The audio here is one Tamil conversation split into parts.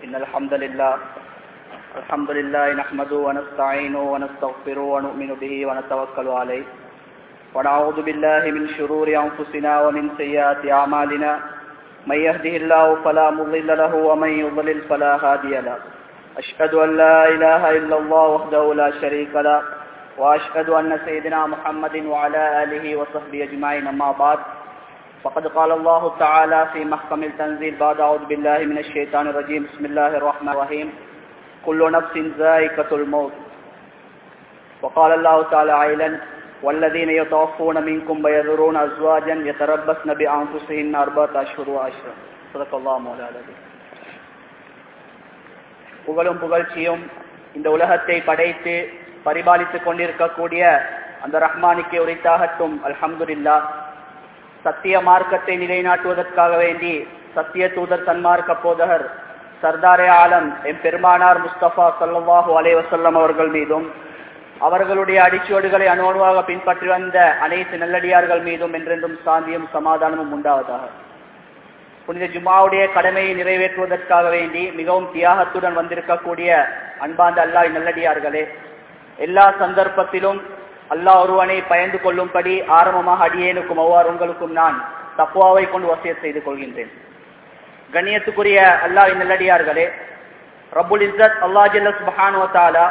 إن الحمد لله الحمد لله نحمده ونستعينه ونستغفره ونؤمن به ونتوكل عليه ونعوذ بالله من شرور أنفسنا ومن سيئات أعمالنا من يهده الله فلا مضل له ومن يضلل فلا هادي له أشهد أن لا إله إلا الله وحده لا شريك له وأشهد أن سيدنا محمد وعلى آله وصحبه أجمعين أما بعد فقد قال الله تعالى في محكم التنزيل بعد أعوذ بالله من الشيطان الرجيم بسم الله الرحمن الرحيم كل نفس ذائقة الموت وقال الله تعالى عيلا والذين يتوفون منكم ويذرون أزواجا يتربصن بأنفسهن أربعة أشهر وعشرا صدق الله مولانا புகழும் புகழ்ச்சியும் இந்த உலகத்தை படைத்து பரிபாலித்துக் கொண்டிருக்கக்கூடிய அந்த ரஹ்மானுக்கே உரித்தாகட்டும் அல்ஹம்துலில்லா சத்திய மார்க்கத்தை நிலைநாட்டுவதற்காக வேண்டி சத்திய தூதர் சன்மார்க்க போதகர் சர்தாரே ஆலம் எம் பெருமானார் முஸ்தபா சல்லாஹூ அலைவசல்லம் அவர்கள் மீதும் அவர்களுடைய அடிச்சுவடுகளை அணுவணுவாக பின்பற்றி வந்த அனைத்து நல்லடியார்கள் மீதும் என்றென்றும் சாந்தியும் சமாதானமும் உண்டாவதாக புனித ஜுமாவுடைய கடமையை நிறைவேற்றுவதற்காக வேண்டி மிகவும் தியாகத்துடன் வந்திருக்கக்கூடிய அன்பாந்த அல்லாஹ் நல்லடியார்களே எல்லா சந்தர்ப்பத்திலும் அல்லாஹ் ஒருவனை பயந்து கொள்ளும்படி ஆரம்பமாக அடியேனுக்கும் அவ்வாறு உங்களுக்கும் நான் தப்புவாவை கொண்டு வசிய செய்து கொள்கின்றேன் கண்ணியத்துக்குரிய அல்லாஹ் நல்லடியார்களே ரபுல் இஸ்ஸத் அல்லா ஜல்ல சுபஹானுவத்தாலா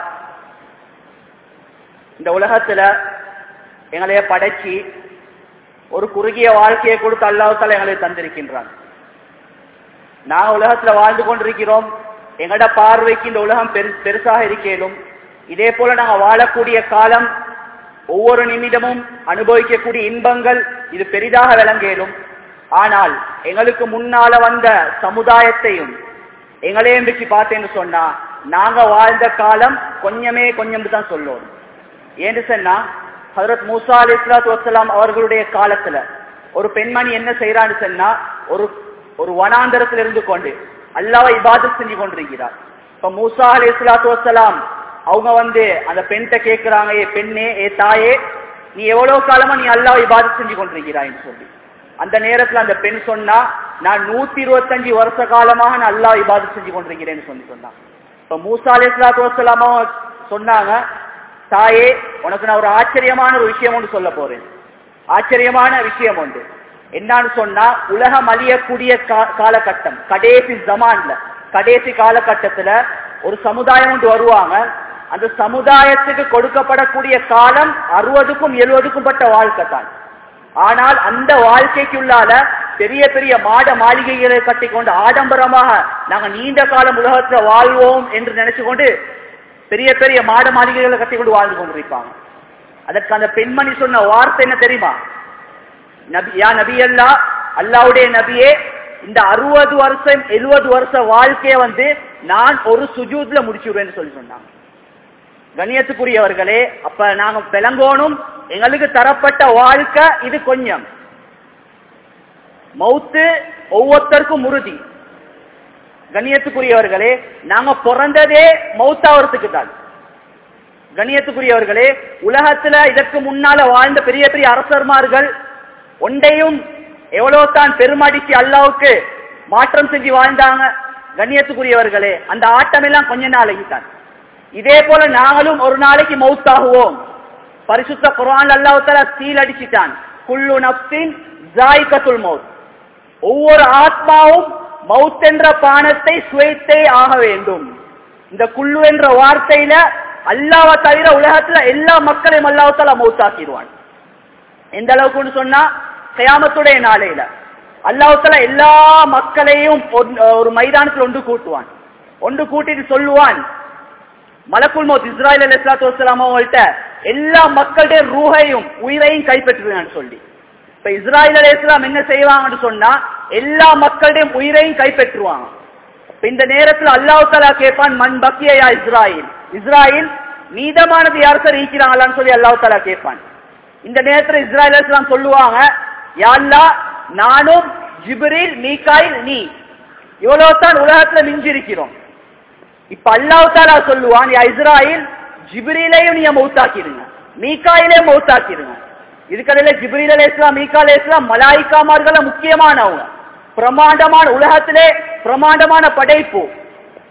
இந்த உலகத்துல எங்களைய படைச்சி ஒரு குறுகிய வாழ்க்கையை கொடுத்து அல்லாஹால எங்களை தந்திருக்கின்றான் நான் உலகத்துல வாழ்ந்து கொண்டிருக்கிறோம் எங்கட பார்வைக்கு இந்த உலகம் பெரு பெருசாக இருக்கேனும் இதே போல நாங்க வாழக்கூடிய காலம் ஒவ்வொரு நிமிடமும் அனுபவிக்கக்கூடிய இன்பங்கள் இது பெரிதாக விளங்கேலும் ஆனால் எங்களுக்கு முன்னால வந்த சமுதாயத்தையும் எங்களையும் வச்சு பார்த்தேன்னு சொன்னா நாங்க வாழ்ந்த காலம் கொஞ்சமே கொஞ்சம் தான் சொல்லுவோம் ஏன்னு சொன்னா ஹசரத் மூசா அலி இஸ்லாத்து வசலாம் அவர்களுடைய காலத்துல ஒரு பெண்மணி என்ன செய்யறான்னு சொன்னா ஒரு ஒரு வனாந்தரத்தில் இருந்து கொண்டு அல்லாவை இபாதத் செஞ்சு கொண்டிருக்கிறார் இப்ப மூசா அலி இஸ்லாத்து வசலாம் அவங்க வந்து அந்த பெண்கிட்ட கேட்கிறாங்க ஏ பெண்ணே ஏ தாயே நீ எவ்வளவு காலமா நீ அல்லாவை இபாதத் செஞ்சு கொண்டிருக்கிறாய்ன்னு சொல்லி அந்த நேரத்துல அந்த பெண் சொன்னா நான் நூத்தி இருபத்தஞ்சு வருஷ காலமாக நான் அல்லா இபாதத் செஞ்சு கொண்டிருக்கிறேன்னு சொல்லி சொன்னான் இப்ப மூசா அலி இஸ்லாத்து வசலாமா சொன்னாங்க தாயே உனக்கு நான் ஒரு ஆச்சரியமான ஒரு விஷயம் ஒன்று சொல்ல போறேன் ஆச்சரியமான விஷயம் ஒன்று என்னன்னு சொன்னா உலகம் அழியக்கூடிய காலகட்டம் கடைசி ஜமான்ல கடைசி காலகட்டத்துல ஒரு சமுதாயம் ஒன்று வருவாங்க அந்த சமுதாயத்துக்கு கொடுக்கப்படக்கூடிய காலம் அறுபதுக்கும் எழுபதுக்கும் பட்ட வாழ்க்கை தான் ஆனால் அந்த வாழ்க்கைக்குள்ளால பெரிய பெரிய மாட மாளிகைகளை கட்டி கொண்டு ஆடம்பரமாக நாங்க நீண்ட காலம் உலகத்துல வாழ்வோம் என்று நினைச்சு கொண்டு பெரிய பெரிய மாட மாளிகைகளை கட்டி கொண்டு வாழ்ந்து கொண்டிருப்பாங்க அதற்கு அந்த பெண்மணி சொன்ன வார்த்தை என்ன தெரியுமா நபி யா நபி அல்லா அல்லாவுடைய நபியே இந்த அறுபது வருஷம் எழுபது வருஷ வாழ்க்கைய வந்து நான் ஒரு சுஜூத்ல முடிச்சுடுவேன்னு சொல்லி சொன்னாங்க கண்ணியத்துக்குரியவர்களே அப்ப நாங்க விளங்கோணும் எங்களுக்கு தரப்பட்ட வாழ்க்கை இது கொஞ்சம் மவுத்து ஒவ்வொருத்தருக்கும் உறுதி கண்ணியத்துக்குரியவர்களே நாங்க பிறந்ததே மௌத்தாவதுக்கு தான் கண்ணியத்துக்குரியவர்களே உலகத்துல இதற்கு முன்னால வாழ்ந்த பெரிய பெரிய அரசர்மார்கள் ஒன்றையும் எவ்வளவு தான் பெருமடிச்சு அல்லாவுக்கு மாற்றம் செஞ்சு வாழ்ந்தாங்க கண்ணியத்துக்குரியவர்களே அந்த ஆட்டம் எல்லாம் கொஞ்ச நாளைக்கு தான் இதே போல நாங்களும் ஒரு நாளைக்கு மவுத்தாகுவோம் பரிசுத்த குரான் அல்லாஹால சீல் அடிச்சுட்டான் குள்ளு நப்சின் ஜாய்கத்துல் மவுத் ஒவ்வொரு ஆத்மாவும் மவுத் என்ற பானத்தை சுவைத்தே ஆக வேண்டும் இந்த குள்ளு என்ற வார்த்தையில அல்லாவை தவிர உலகத்துல எல்லா மக்களையும் அல்லாஹால மவுத்தாக்கிடுவான் எந்த அளவுக்குன்னு சொன்னா கயாமத்துடைய நாளையில அல்லாஹால எல்லா மக்களையும் ஒரு மைதானத்தில் ஒன்று கூட்டுவான் ஒன்று கூட்டிட்டு சொல்லுவான் மலக்குள் மௌத் இஸ்ராயல் அலி இஸ்லாத்து வலாம் அவங்கள்ட்ட எல்லா மக்களுடைய ரூஹையும் உயிரையும் கைப்பற்றுவேன் சொல்லி இப்ப இஸ்ராயல் அலி இஸ்லாம் என்ன செய்வாங்கன்னு சொன்னா எல்லா மக்களுடைய உயிரையும் கைப்பற்றுவாங்க இந்த நேரத்தில் அல்லாஹ் தாலா கேட்பான் மண் பக்கியா இஸ்ராயில் இஸ்ராயில் மீதமானது யார் சார் ஈக்கிறாங்களான்னு சொல்லி அல்லாஹ் தாலா கேட்பான் இந்த நேரத்தில் இஸ்ராயல் இஸ்லாம் சொல்லுவாங்க யாழ்லா நானும் ஜிப்ரில் மீகாயில் நீ இவ்வளவு தான் உலகத்துல மிஞ்சிருக்கிறோம் இப்ப அல்லாஹ் தாலா சொல்லுவான் யா இஸ்ராயில் ஜிப்ரிலையும் நீங்க மௌத்தாக்கிடுங்க மீகாயிலே மௌத்தாக்கிடுங்க இதுக்கடையில ஜிப்ரீல் அலை இஸ்லாம் மீகா அலை இஸ்லாம் மலாய்க்காமார்கள முக்கியமானவங்க பிரமாண்டமான உலகத்திலே பிரமாண்டமான படைப்பு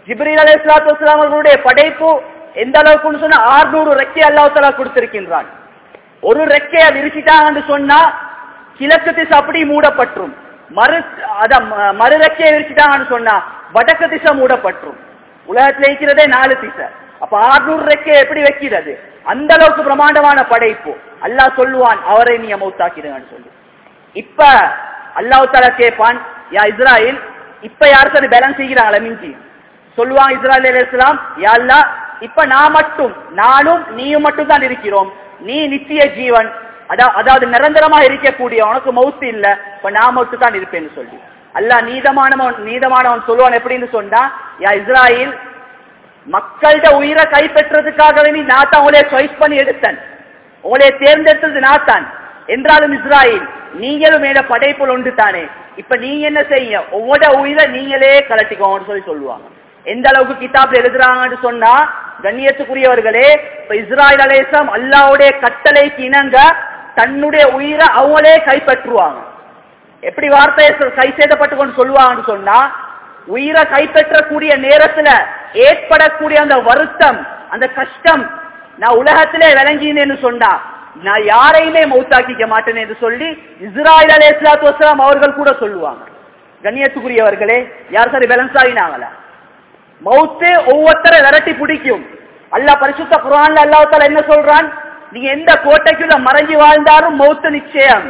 ஜிப்ரீல் அலி இஸ்லாத்து வஸ்லாம் அவர்களுடைய படைப்பு எந்த அளவுக்குன்னு சொன்னா ஆறுநூறு ரெக்கை அல்லாஹ் தலா கொடுத்திருக்கின்றான் ஒரு ரெக்கையை விரிச்சிட்டாங்கன்னு சொன்னா கிழக்கு திசை அப்படி மூடப்பட்டுரும் மறு அத ம- மறு ரெக்கையை விரிச்சிட்டாங்கன்னு சொன்னா வடக்கு திசை மூடப்பட்டுரும் உலகத்துல இருக்கிறதே நாலு திசை அப்ப ஆறுநூறு ரெக்கையை எப்படி வைக்கிறது அந்த அளவுக்கு பிரமாண்டமான படைப்பு அல்லாஹ் சொல்லுவான் அவரை நீ மௌத்தாக்கிடுங்கன்னு சொல்லி இப்ப அல்லாஹ் தாலா கேட்பான் யா இஸ்ராயில் இப்ப யார் சரி பேலன்ஸ் செய்கிறாங்களா மிஞ்சி சொல்லுவான் இஸ்ராயல் அலைஹிஸ்ஸலாம் யா அல்லாஹ் இப்ப நான் மட்டும் நானும் நீயும் மட்டும் தான் இருக்கிறோம் நீ நித்திய ஜீவன் அதா- அதாவது நிரந்தரமா இருக்கக்கூடிய உனக்கு மவுத்து இல்ல இப்ப நான் மட்டும் தான் இருப்பேன்னு சொல்லி அல்லாஹ் நீதமானவன் நீதமானவன் சொல்லுவான் எப்படின்னு சொன்னா யா இஸ்ராயில் மக்கள்கிட்ட உயிரை கைப்பற்றதுக்காகவே நீ நான் தான் உங்களைய சாய்ஸ் பண்ணி எடுத்தேன் உங்களைய தேர்ந்தெடுத்தது நான் தான் என்றாலும் இஸ்ராயில் நீங்களும் மேல படைப்புல உண்டு தானே இப்ப நீங்க என்ன செய்ய உங்களோட உயிரை நீங்களே கலட்டிக்கோங்கன்னு சொல்லி சொல்லுவாங்க எந்த அளவுக்கு கிதாப்ல எழுதுறாங்கன்னு சொன்னா கண்ணியத்துக்குரியவர்களே இப்ப இஸ்ராயல் அலேசம் அல்லாவுடைய கட்டளைக்கு இணங்க தன்னுடைய உயிரை அவங்களே கைப்பற்றுவாங்க எப்படி வார்த்தையை சொ- கை சேதப்பட்டு கொண்டு சொல்லுவாங்கன்னு சொன்னா உயிரை கைப்பற்றக்கூடிய நேரத்துல ஏற்படக்கூடிய அந்த வருத்தம் அந்த கஷ்டம் நான் உலகத்திலே விளங்கினேன்னு சொன்னா நான் யாரையுமே மௌத்தாக்கிக்க மாட்டேன் என்று சொல்லி இஸ்ராயல் அலே இஸ்லாத்து வஸ்லாம் அவர்கள் கூட சொல்லுவாங்க கண்ணியத்துக்குரியவர்களே யார் சரி பேலன்ஸ் ஆகினாங்களா மௌத்து ஒவ்வொருத்தரை விரட்டி பிடிக்கும் அல்லாஹ் பரிசுத்த குரான்ல அல்லாஹ் என்ன சொல்றான் நீங்க எந்த கோட்டைக்குள்ள மறைஞ்சு வாழ்ந்தாலும் மௌத்து நிச்சயம்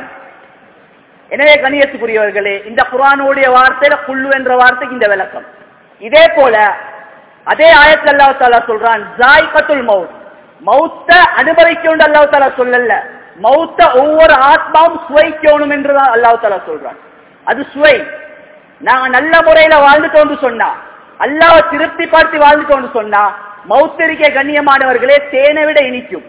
எனவே கணியத்துக்குரியவர்களே இந்த குரானுடைய வார்த்தையில குள்ளு என்ற வார்த்தைக்கு இந்த விளக்கம் இதே போல அதே ஆயத்தில் அல்லாஹ் தாலா சொல்றான் ஜாய்கத்துல் மவுத் மௌத்த அனுபவிக்கணும் அல்லாஹ் தாலா சொல்லல மௌத்த ஒவ்வொரு ஆத்மாவும் சுவைக்கணும் என்றுதான் அல்லாஹ் தாலா சொல்றான் அது சுவை நாங்க நல்ல முறையில வாழ்ந்துட்டோம்னு சொன்னா அல்லாஹ் திருப்தி பார்த்து வாழ்ந்துட்டோம்னு சொன்னா மௌத்தரிக்க கண்ணியமானவர்களே தேனை விட இனிக்கும்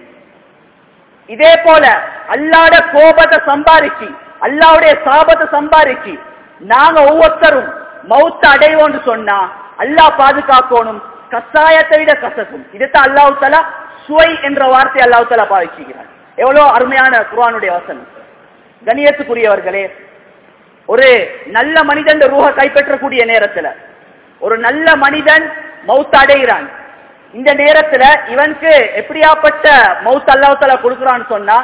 இதே போல அல்லாட கோபத்தை சம்பாரிச்சு அல்லாவுடைய சாபத்தை சம்பாரிச்சு நாங்க ஒவ்வொருத்தரும் மௌத்த அடைவோம்னு சொன்னா அல்லாஹ் பாதுகாக்கணும் கசாயத்தை விட கசக்கும் இதுதான் அல்லாஹ் தலா சுவை என்ற வார்த்தை அல்லாஹ் தலா பாவிச்சுகிறார் எவ்வளவு அருமையான குர்ஆனுடைய வசனம் கணியத்துக்குரியவர்களே ஒரு நல்ல மனிதன் ரூஹ கைப்பற்றக்கூடிய நேரத்துல ஒரு நல்ல மனிதன் மௌத்த அடைகிறான் இந்த நேரத்துல இவனுக்கு எப்படியாப்பட்ட மவுத் அல்லாஹால கொடுக்குறான்னு சொன்னா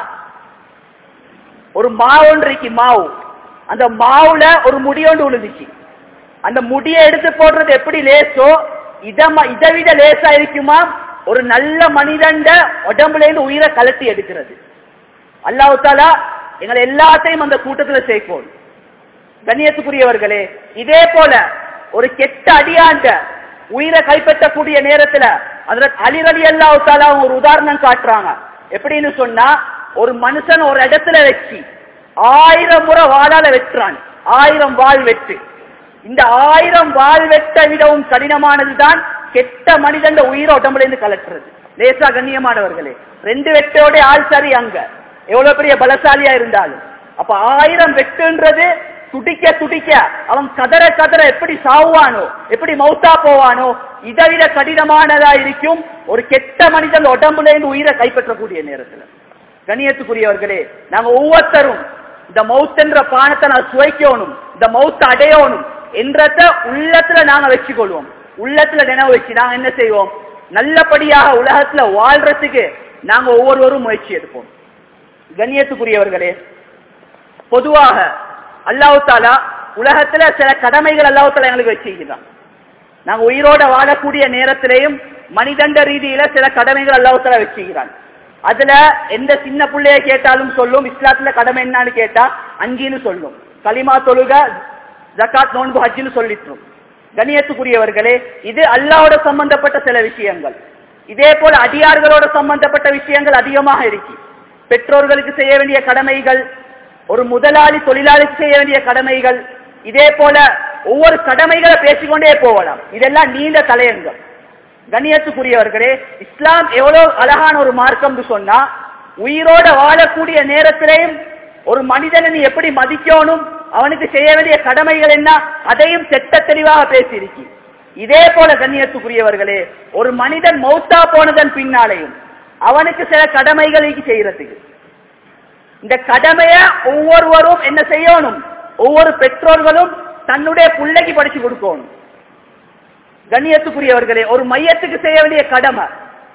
ஒரு மாவுன்றைக்கு மாவு அந்த மாவுல ஒரு முடியோண்டு விழுந்துச்சு அந்த முடியை எடுத்து போடுறது எப்படி லேசோ இத ம- இதை விட லேசா இருக்குமா ஒரு நல்ல மனிதண்ட உடம்புல இருந்து உயிரை கலட்டி எடுக்கிறது அல்லாஹ் தாலா எங்களை எல்லாத்தையும் அந்த கூட்டத்துல சேர்க்கணும் கண்ணியத்துக்குரியவர்களே இதே போல ஒரு கெட்ட அடியாண்ட உயிரை கைப்பற்றக்கூடிய நேரத்துல அதுல அலிரலி அல்லாஹால ஒரு உதாரணம் காட்டுறாங்க எப்படின்னு சொன்னா ஒரு மனுஷன் ஒரு இடத்துல வச்சு ஆயிரம் முறை வாளால வெட்டுறான் ஆயிரம் வாள் வெட்டு இந்த ஆயிரம் வாள் வெட்ட விடவும் கடினமானதுதான் கெட்ட மனிதன் உயிரை உடம்புல இருந்து கலட்டுறது லேசா கண்ணியமானவர்களே ரெண்டு வெட்டோட ஆள் சரி அங்க எவ்வளவு பெரிய பலசாலியா இருந்தாலும் அப்ப ஆயிரம் வெட்டுன்றது துடிக்க துடிக்க அவன் கதற கதற எப்படி சாவுவானோ எப்படி மௌத்தா போவானோ இதை விட கடினமானதா இருக்கும் ஒரு கெட்ட மனிதன் உடம்புல இருந்து உயிரை கைப்பற்றக்கூடிய நேரத்துல கணியத்துக்குரியவர்களே நாங்க ஒவ்வொருத்தரும் இந்த மவுத் என்ற பானத்தை நான் சுவைக்கணும் இந்த மவுத்தை அடையணும் என்றத உள்ளத்துல நாங்க வச்சுக்கொள்வோம் உள்ளத்துல நினைவு வச்சு நாங்க என்ன செய்வோம் நல்லபடியாக உலகத்துல வாழ்றதுக்கு நாங்க ஒவ்வொருவரும் முயற்சி எடுப்போம் கண்ணியத்துக்குரியவர்களே பொதுவாக அல்லாஹ் தாலா உலகத்துல சில கடமைகள் அல்லாஹ் தாலா எங்களுக்கு வச்சிருக்கிறான் நாங்க உயிரோட வாழக்கூடிய நேரத்திலேயும் மனிதண்ட ரீதியில சில கடமைகள் அல்லாஹ் தாலா வச்சிருக்கிறான் அதுல எந்த சின்ன பிள்ளைய கேட்டாலும் சொல்லும் இஸ்லாத்துல கடமை என்னன்னு கேட்டா அஞ்சின்னு சொல்லும் கலிமா தொழுக ஜக்காத் நோன்பு ஹஜ்ஜின்னு சொல்லிட்டுரும் கணியத்துக்குரியவர்களே இது அல்லாவோட சம்பந்தப்பட்ட சில விஷயங்கள் இதே போல அடியார்களோட சம்பந்தப்பட்ட விஷயங்கள் அதிகமாக இருக்கு பெற்றோர்களுக்கு செய்ய வேண்டிய கடமைகள் ஒரு முதலாளி தொழிலாளிக்கு செய்ய வேண்டிய கடமைகள் இதே போல ஒவ்வொரு கடமைகளை பேசிக்கொண்டே போகலாம் இதெல்லாம் நீண்ட தலையங்கம் கண்ணியத்துக்குரியவர்களே இஸ்லாம் எவ்வளவு அழகான ஒரு மார்க்கம் சொன்னா உயிரோட வாழக்கூடிய நேரத்திலேயும் ஒரு மனிதனை நீ எப்படி மதிக்கணும் அவனுக்கு செய்ய வேண்டிய கடமைகள் என்ன அதையும் செட்ட தெளிவாக பேசியிருக்கி இதே போல கண்ணியத்துக்குரியவர்களே ஒரு மனிதன் மௌத்தா போனதன் பின்னாலேயும் அவனுக்கு சில கடமைகளை செய்யறதுக்கு இந்த கடமைய ஒவ்வொருவரும் என்ன செய்யணும் ஒவ்வொரு பெற்றோர்களும் தன்னுடைய பிள்ளைக்கு படிச்சு கொடுக்கணும் கண்ணியத்துக்குரியவர்களே ஒரு மையத்துக்கு செய்ய வேண்டிய கடமை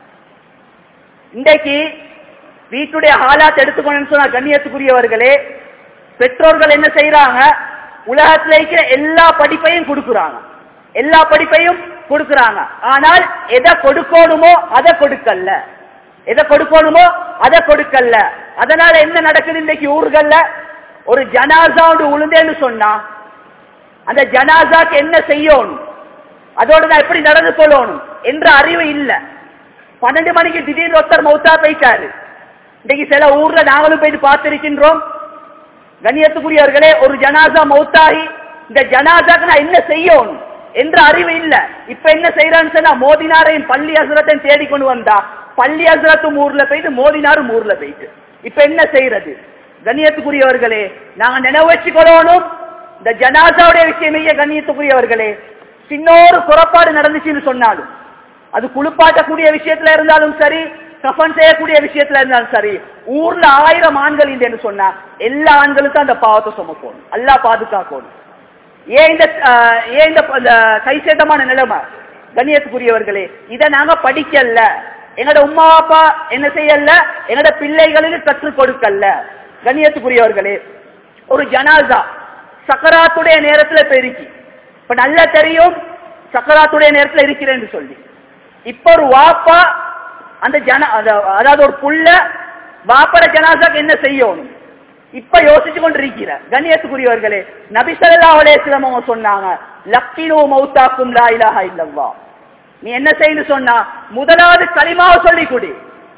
இன்றைக்கு வீட்டுடைய ஹாலாத் எடுத்துக்கணும்னு சொன்னா கண்ணியத்துக்குரியவர்களே பெற்றோர்கள் என்ன செய்யறாங்க உலகத்துல இருக்கிற எல்லா படிப்பையும் கொடுக்குறாங்க எல்லா படிப்பையும் கொடுக்குறாங்க ஆனால் எதை கொடுக்கணுமோ அதை கொடுக்கல எதை கொடுக்கணுமோ அதை கொடுக்கல அதனால என்ன நடக்குது இன்னைக்கு ஊர்கள்ல ஒரு ஜனாசா ஒன்று உளுந்தேன்னு சொன்னா அந்த ஜனாசாக்கு என்ன செய்யணும் அதோட நான் எப்படி நடந்து கொள்ளணும் என்ற அறிவு இல்ல பன்னெண்டு மணிக்கு திடீர்னு ஒருத்தர் மௌத்தா போயிட்டாரு இன்னைக்கு சில ஊர்ல நாங்களும் போயிட்டு பார்த்திருக்கின்றோம் கண்ணியத்துக்குரியவர்களே ஒரு ஜனாசா மௌத்தாகி இந்த ஜனாசாக்கு நான் என்ன செய்யணும் என்ற அறிவு இல்ல இப்ப என்ன செய்யறான்னு சொன்னா மோதினாரையும் பள்ளி அசுரத்தையும் தேடி கொண்டு வந்தா பள்ளி அசுரத்தும் ஊர்ல போயிட்டு மோதினாரும் ஊர்ல போயிட்டு இப்ப என்ன செய்யறது கண்ணியத்துக்குரியவர்களே நாங்க நினைவு வச்சுக்கொள்ளணும் இந்த ஜனாசாவுடைய விஷயமைய கண்ணியத்துக்குரியவர்களே சின்னோரு குறப்பாடு நடந்துச்சுன்னு சொன்னாலும் அது குளிப்பாட்டக்கூடிய விஷயத்துல இருந்தாலும் சரி கஃபன் செய்யக்கூடிய விஷயத்துல இருந்தாலும் சரி ஊர்ல ஆயிரம் ஆண்கள் இல்லைன்னு சொன்னா எல்லா ஆண்களுக்கும் அந்த பாவத்தை சுமக்கணும் அல்லா பாதுகாக்கணும் ஏன் இந்த ஆஹ், ஏன் இந்த இந்த கைசேதமான நிலைமை கண்ணியத்துக்குரியவர்களே இதை நாங்க படிக்கல எங்கட உமா அப்பா என்ன செய்யல எங்கட பிள்ளைகளுக்கு கற்றுக் கொடுக்கல கண்ணியத்துக்குரியவர்களே ஒரு ஜனாசா சக்கராத்துடைய நேரத்துல பெருக்கி இப்ப நல்லா தெரியும் சக்கராத்துடைய நேரத்துல இருக்கிறேன்னு சொல்லி இப்ப ஒரு வாப்பா அந்த ஜன அத- அதாவது ஒரு புள்ள வாப்பட ஜனாசாக்கு என்ன செய்யணும் இப்ப யோசிச்சு கொண்டிருக்கிற கண்ணியத்துக்குரியவர்களே நபி ஸல்லல்லாஹு அலைஹி வஸல்லம் அவங்க சொன்னாங்க லக்கினு மௌத்தாக்கும் லா இலாஹா இல்லல்லாஹ் நீ என்ன செய்யணும் சொன்னா முதலாவது களிமாவை சொல்லி கொடு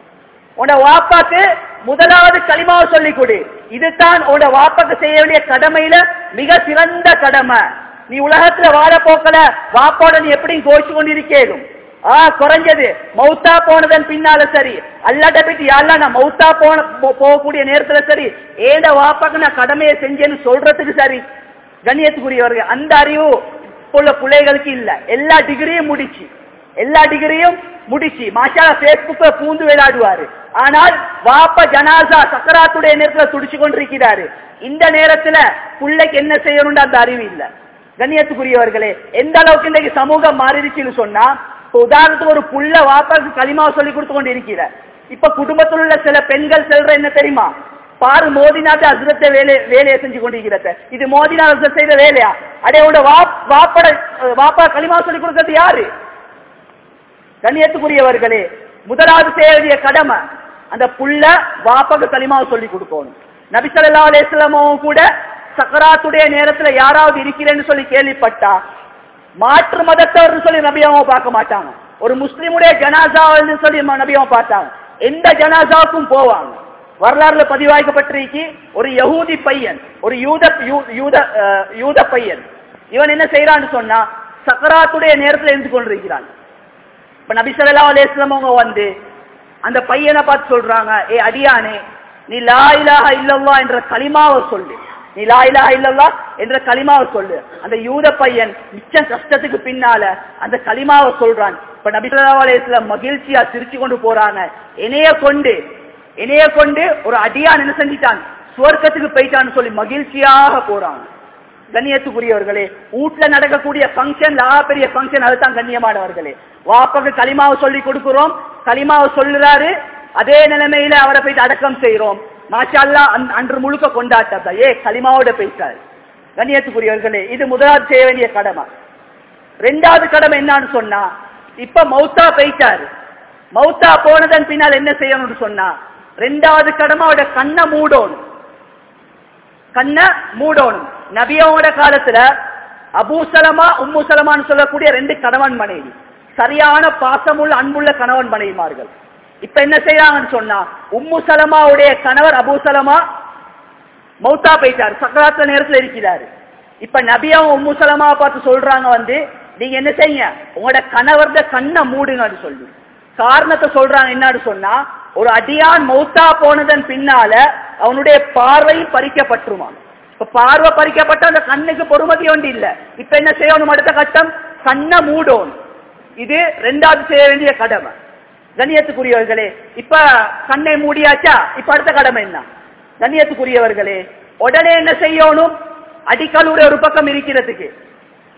உன வாப்பாக்கு முதலாவது களிமாவை சொல்லி கொடு இதுதான் உன வாப்பாக்கு செய்ய வேண்டிய கடமையில மிக சிறந்த கடமை நீ உலகத்துல வாழ போக்கல வாப்போட நீ எப்படி கோச்சு கொண்டிருக்கேனும் ஆ குறைஞ்சது மௌத்தா போனதன் பின்னால சரி அல்லாட்ட போயிட்டு யாரெல்லாம் நான் மௌத்தா போன போ- போகக்கூடிய நேரத்துல சரி ஏட வாப்பாக்கு நான் கடமையை செஞ்சேன்னு சொல்றதுக்கு சரி கண்ணியத்துக்குரியவர்கள் அந்த அறிவு இப்ப உள்ள பிள்ளைகளுக்கு இல்ல எல்லா டிகிரியும் முடிச்சு எல்லா டிகிரியும் முடிச்சு மாஷா பேஸ்புக்ல பூந்து விளையாடுவாரு ஆனால் வாப்ப ஜனாசா சக்கராத்துடைய நேரத்துல துடிச்சு கொண்டிருக்கிறாரு இந்த நேரத்துல பிள்ளைக்கு என்ன செய்யணும்னு அந்த அறிவு இல்ல கண்ணியத்துக்குரியவர்களே எந்த அளவுக்கு இன்றைக்கு சமூகம் மாறிடுச்சுன்னு சொன்னா இப்ப உதாரணத்துக்கு ஒரு புள்ள வாப்பாக்கு களிமாவை சொல்லி கொடுத்து கொண்டு இருக்கிற இப்ப குடும்பத்தில் உள்ள சில பெண்கள் செல்ற என்ன தெரியுமா பாரு மோதிநாட்டு அசுரத்தை வேலை வேலையை செஞ்சு கொண்டிருக்கிறத இது மோதினா அசுரத் செய்த வேலையா அடே உட வாப்பட வாப்பா களிமா சொல்லி கொடுக்கறது யாரு கண்ணியத்துக்குரியவர்களே முதலாவது செய்ய வேண்டிய கடமை அந்த புள்ள வாப்பாக்கு களிமாவை சொல்லி கொடுக்கணும் நபி ஸல்லல்லாஹு அலைஹி வஸல்லமும் கூட சக்கராத்துடைய நேரத்துல யாராவது இருக்கிறேன்னு சொல்லி கேள்விப்பட்டா மாற்று மதத்தவர் சொல்லி நபியாவும் பார்க்க மாட்டாங்க ஒரு முஸ்லிமுடைய ஜனாசான்னு சொல்லி நபியாவும் பார்த்தாங்க எந்த ஜனாசாவுக்கும் போவாங்க வரலாறுல பதிவாய்க்கப்பட்டிருக்கு ஒரு யகூதி பையன் ஒரு யூத யூ- யூத அஹ், யூத பையன் இவன் என்ன செய்யறான்னு சொன்னா சக்கராத்துடைய நேரத்துல இருந்து கொண்டிருக்கிறான் இப்ப நபி ஸல்லல்லாஹு அலைஹி வஸல்லம் அவங்க வந்து அந்த பையனை பார்த்து சொல்றாங்க ஏ அடியானே நீ லா இலாஹ இல்லல்லாஹ் என்ற கலிமாவை சொல்லு நீ லா இலாஹ இல்லல்லாஹ் என்ற கலிமாவை சொல்லு அந்த யூத பையன் மிச்சம் கஷ்டத்துக்கு பின்னால அந்த கலிமாவை சொல்றான் இப்ப நபி ஸல்லல்லாஹு அலைஹி வஸல்லம் மகிழ்ச்சியா சிரிச்சு கொண்டு போறாங்க என்னைய கொண்டு என்னைய கொண்டு ஒரு அடியான் என்ன செஞ்சிட்டான் சுவர்க்கத்துக்கு போயிட்டான்னு சொல்லி மகிழ்ச்சியாக போறாங்க கண்ணியத்துக்குரியவர்களே வீட்டுல நடக்கக்கூடிய ஃபங்க்ஷன் லா பெரிய ஃபங்க்ஷன் அதுதான் கண்ணியமானவர்களே வாப்பாக்கு களிமாவை சொல்லி கொடுக்கிறோம் களிமாவை சொல்லுறாரு அதே நிலைமையில அவரை போயிட்டு அடக்கம் செய்யறோம் மாஷா அல்லாஹ் அன்- அன்று முழுக்க கொண்டாட்டா ஏ களிமாவோட போயிட்டாரு கண்ணியத்துக்குரியவர்களே இது முதலாவது செய்ய வேண்டிய கடமை ரெண்டாவது கடமை என்னன்னு சொன்னா இப்ப மௌத்தா போயிட்டாரு மௌத்தா போனதன் பின்னால் என்ன செய்யணும்னு சொன்னா ரெண்டாவது கடமை அவட கண்ணை மூடணும் கண்ணை மூடணும் நபியோட காலத்துல அபூசலமா உம்மு சலமான்னு சொல்லக்கூடிய ரெண்டு கணவன் மனைவி சரியான பாசமுள்ள அன்புள்ள கணவன் மனைவிமார்கள் இப்ப என்ன செய்யறாங்கன்னு சொன்னா உம்மு சலமாவுடைய கணவர் அபூ சலமா மௌத்தா போயிட்டார் சக்கராத்த நேரத்துல இருக்கிறாரு இப்ப நபியாவும் உம்மு சலமாவை பார்த்து சொல்றாங்க வந்து நீங்க என்ன செய்யுங்க உங்களோட கணவர்த கண்ணை மூடுங்கன்னு சொல்லி காரணத்தை சொல்றாங்க என்னன்னு சொன்னா ஒரு அடியான் மௌத்தா போனதன் பின்னால அவனுடைய பார்வையும் பறிக்கப்பட்டுருமா இப்ப பார்வை பறிக்கப்பட்ட அந்த கண்ணுக்கு பொறுமதி ஒன்று இல்ல இப்ப என்ன செய்யணும் அடுத்த கட்டம் கண்ணை மூடணும் இது ரெண்டாவது செய்ய வேண்டிய கடமை கண்ணியத்துக்குரியவர்களே இப்ப கண்ணை மூடியாச்சா இப்ப அடுத்த கடமை என்ன கண்ணியத்துக்குரியவர்களே உடனே என்ன செய்யணும் அடிக்கலுடைய ஒரு பக்கம் இருக்கிறதுக்கு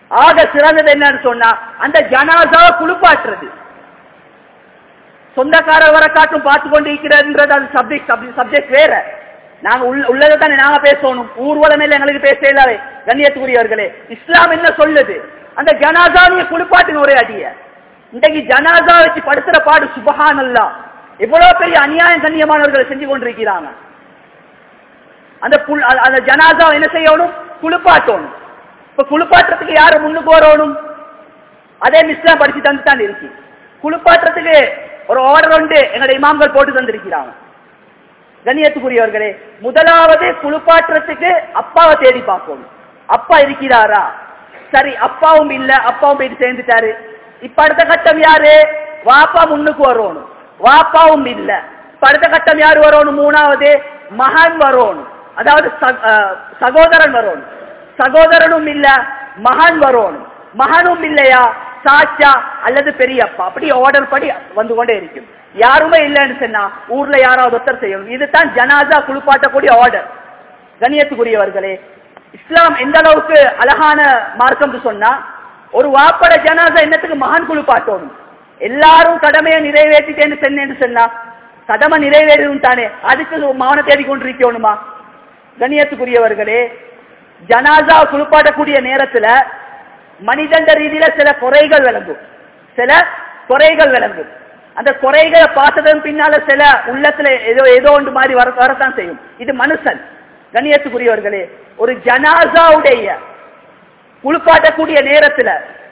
ஆக சிறந்தது என்னன்னு சொன்னா அந்த ஜனாசாவை குளிப்பாட்டுறது சொந்தக்காரர் வர காட்டும் பார்த்து கொண்டு இருக்கிறது அது சப்ஜெக்ட் சப்ஜெக்ட் வேற நாங்க உள்ள உள்ளதை தானே நாங்க பேசணும் ஊர்வலம் இல்லை எங்களுக்கு பேச இல்லாவே கண்ணியத்துக்குரியவர்களே இஸ்லாம் என்ன சொல்லுது அந்த ஜனாசாவிய குளிப்பாட்டின ஒரே அடிய இன்றைக்கு ஜனாசா வச்சு படுத்துற பாடு சுபஹான் அல்லா எவ்வளவு பெரிய அநியாயம் கண்ணியமானவர்களை செஞ்சு கொண்டிருக்கிறாங்க அந்த புல் அ- அந்த ஜனாசா என்ன செய்யணும் குளிப்பாட்டணும் இப்ப குளிப்பாட்டுறதுக்கு யாரு முன்னுக்கு வரணும் அதே மிஸ்லாம் படிச்சு தந்து தான் இருக்கு குளிப்பாட்டுறதுக்கு ஒரு ஆர்டர் உண்டு எங்களுடைய இமாம்கள் போட்டு தந்திருக்கிறாங்க கண்ணியத்துக்குரியவர்களே முதலாவது குளிப்பாட்டுறதுக்கு அப்பாவை தேடி பார்க்கணும் அப்பா இருக்கிறாரா சரி அப்பாவும் இல்ல அப்பாவும் போயிட்டு சேர்ந்துட்டாரு இப்ப அடுத்த கட்டம் யாரு வாப்பா முன்னுக்கு வரணும் வாப்பாவும் இல்ல இப்ப அடுத்த கட்டம் யாரு வரணும் மூணாவது மகன் வரணும் அதாவது சக- அஹ், சகோதரன் வரணும் சகோதரனும் இல்ல மகன் வரணும் மகனும் இல்லையா சாச்சா அல்லது பெரியப்பா அப்படி ஆர்டர் படி வந்து கொண்டே இருக்கும் யாருமே இல்லைன்னு சொன்னா ஊர்ல யாராவது ஒருத்தர் செய்யணும் இதுதான் ஜனாதா குளிப்பாட்டக்கூடிய ஆர்டர் கண்ணியத்துக்குரியவர்களே இஸ்லாம் எந்த அளவுக்கு அழகான மார்க்கம் சொன்னா ஒரு வாப்பட ஜனாதா என்னத்துக்கு மகான் குளிப்பாட்டணும் எல்லாரும் கடமையை நிறைவேற்றிட்டேன்னு சொன்னேன்னு சொன்னா கடமை நிறைவேறும் தானே அதுக்கு மகனை தேடி கொண்டிருக்கணுமா கண்ணியத்துக்குரியவர்களே ஜனாசா குளிப்பாட்டக்கூடிய நேரத்துல மனிதண்ட ரீதியில சில குறைகள் விளங்கும் சில குறைகள் விளங்கும் அந்த குறைகளை பார்த்ததன் பின்னால சில உள்ளத்துல ஏதோ ஏதோ ஒன்று மாதிரி வர வரத்தான் செய்யும் இது மனுஷன் கண்ணியத்துக்குரியவர்களே ஒரு ஜனாசாவுடைய குளிப்பாட்டக்கூடிய நேரத்துல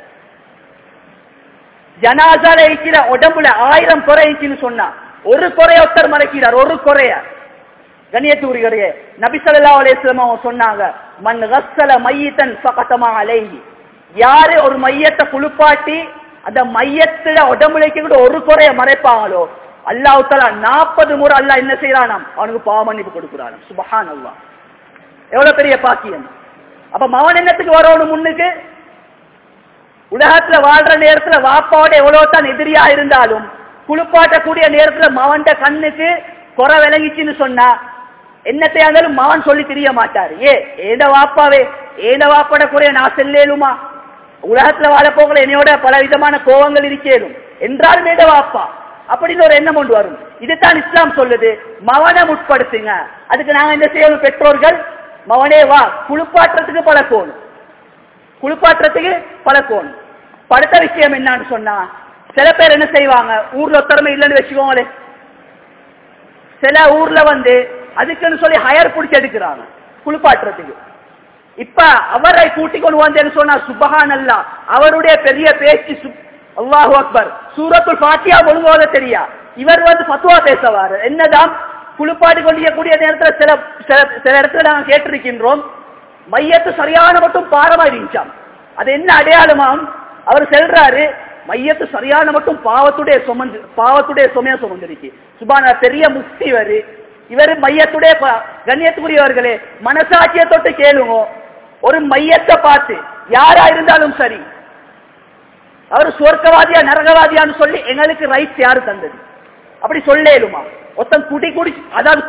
ஜனாசால இருக்கிற உடம்புல ஆயிரம் குறை இருக்குன்னு சொன்னா ஒரு குறைய ஒருத்தர் மறைக்கிறார் ஒரு குறைய கண்ணியத்துக்குரியவரே நபி ஸல்லல்லாஹு அலைஹி வஸல்லம் அவங்க சொன்னாங்க மன் கஸ்ஸல மையத்தன் ஃபகதமா அலைஹி யாரு ஒரு மையத்தை குளிப்பாட்டி அந்த மையத்துல உடம்புல கூட ஒரு குறைய மறைப்பாங்களோ அல்லாஹ் தஆலா 40 முறை அல்லாஹ் என்ன செய்யறானாம் அவனுக்கு பாவ மன்னிப்பு கொடுக்குறானாம் சுப்ஹானல்லாஹ் எவ்வளவு பெரிய பாக்கியம் அப்ப மவன் என்னத்துக்கு வரணும் முன்னுக்கு உலகத்துல வாழ்ற நேரத்துல வாப்பாவோட எவ்வளவு தான் எதிரியா இருந்தாலும் குளிப்பாட்டக்கூடிய நேரத்துல மவன்ட கண்ணுக்கு குறை விளங்கிச்சுன்னு சொன்னா என்னத்தையா இருந்தாலும் மவன் சொல்லி தெரிய மாட்டாரு ஏ ஏத வாப்பாவே ஏத வாப்பாட குறைய நான் செல்லேலுமா உலகத்துல வாழ போகல என்னையோட பல விதமான கோவங்கள் இருக்கேனும் என்றாலும் ஏத வாப்பா அப்படின்னு ஒரு எண்ணம் கொண்டு வரும் இதுதான் இஸ்லாம் சொல்லுது மவனை முற்படுத்துங்க அதுக்கு நாங்க என்ன செய்யணும் பெற்றோர்கள் மவனே வா குளிப்பாட்டுறதுக்கு பழக்கணும் குளிப்பாட்டுறதுக்கு பழக்கணும் படுத்த விஷயம் என்னன்னு சொன்னா சில பேர் என்ன செய்வாங்க ஊர்ல ஒத்தரமை இல்லைன்னு வச்சுக்கோங்களே சில ஊர்ல வந்து அதுக்குன்னு சொல்லி ஹயர் பிடிச்சி எடுக்கிறாங்க குளிப்பாட்டுறதுக்கு இப்ப அவரை கூட்டிக் கொண்டு வந்தேன்னு சொன்னா சுபஹான் அல்லா அவருடைய பெரிய பேச்சு சு- அல்லாஹு அக்பர் சூரத்துல் பாத்தியா ஒழுங்குவத தெரியா இவர் வந்து பத்துவா பேசவாரு என்னதான் குளிப்பாட்டி கொண்டிருக்கக்கூடிய நேரத்துல சில சில- சில இடத்துல நாங்க கேட்டிருக்கின்றோம் மையத்து சரியான மட்டும் பாரமா இருந்துச்சாம் அது என்ன அடையாளமாம் அவர் செல்றாரு மையத்து சரியான மட்டும் பாவத்துடைய சுமந்து பாவத்துடைய சுமையா சுமந்திருக்கு சுபான பெரிய முக்தி இவரு இவர் மையத்துடைய ப- கண்ணியத்துக்குரியவர்களே மனசாட்சியை தொட்டு கேளுங்க ஒரு மையத்தை பார்த்து யாரா இருந்தாலும் சரி அவர் சுவர்க்கவாதியா நரகவாதியான்னு சொல்லி எங்களுக்கு ரைட்ஸ் யாரு தந்தது அப்படி சொல்லேலுமா ஒருத்தன் குடி குடி அதாவது